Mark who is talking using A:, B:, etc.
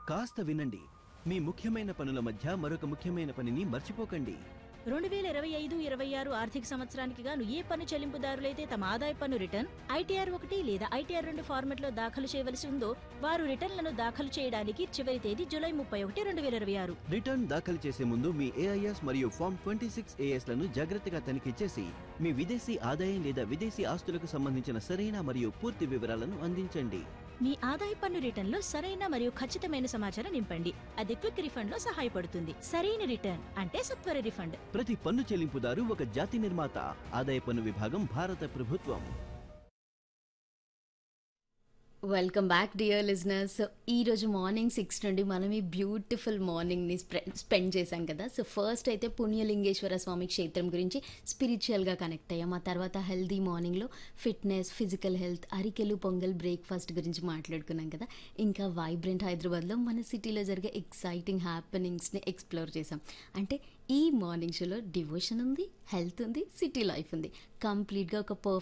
A: కాస్త వినండి మీ ముఖ్యమైన పనుల మధ్య మరొక ముఖ్యమైన పనిని మర్చిపోకండి
B: రెండు వేల ఇరవై ఐదు ఇరవై ఆరు ఆర్థిక సంవత్సరానికి గాను ఏ పన్ను చెల్లింపుదారులైతే తమ ఆదాయ పన్ను రిటర్న్ ఐటీఆర్ ఒకటి లేదా ఐటీఆర్ రెండు ఫార్మెట్లో దాఖలు చేయవలసి ఉందో వారు రిటర్న్లను దాఖలు చేయడానికి చివరి తేదీ జూలై ముప్పై ఒకటి రెండు వేల ఇరవై ఆరు
A: రిటర్న్ దాఖలు చేసే ముందు మీ ఏఐఎస్ మరియు ఫామ్ ట్వంటీ సిక్స్ లను జాగ్రత్తగా తనిఖీ చేసి మీ విదేశీ ఆదాయం లేదా విదేశీ ఆస్తులకు సంబంధించిన సరైన మరియు పూర్తి వివరాలను అందించండి
B: మీ ఆదాయ పన్ను రిటర్న్లో సరైన మరియు ఖచ్చితమైన సమాచారం నింపండి అది క్విక్ రిఫండ్ లో సహాయపడుతుంది సరైన రిటర్న్ అంటే సత్వర రిఫండ్
A: ప్రతి పన్ను చెల్లింపుదారు ఒక జాతి నిర్మాత ఆదాయ పన్ను విభాగం భారత ప్రభుత్వం
C: welcome back dear listeners so ఈ రోజు మార్నింగ్ సిక్స్ నుండి మనం ఈ బ్యూటిఫుల్ మార్నింగ్ని స్పెండ్ చేశాం కదా సో ఫస్ట్ అయితే పుణ్యలింగేశ్వర స్వామి క్షేత్రం గురించి స్పిరిచువల్గా కనెక్ట్ అయ్యాం ఆ తర్వాత హెల్దీ మార్నింగ్లో ఫిట్నెస్ ఫిజికల్ హెల్త్ అరికెలు పొంగల్ బ్రేక్ఫాస్ట్ గురించి మాట్లాడుకున్నాం కదా ఇంకా వైబ్రెంట్ హైదరాబాద్లో మన సిటీలో జరిగే ఎక్సైటింగ్ హ్యాపెనింగ్స్ని ఎక్స్ప్లోర్ చేసాం అంటే ఈ మార్నింగ్ షోలో డివోషన్ ఉంది హెల్త్ ఉంది సిటీ లైఫ్ ఉంది కంప్లీట్గా ఒక పర్ఫెక్ట్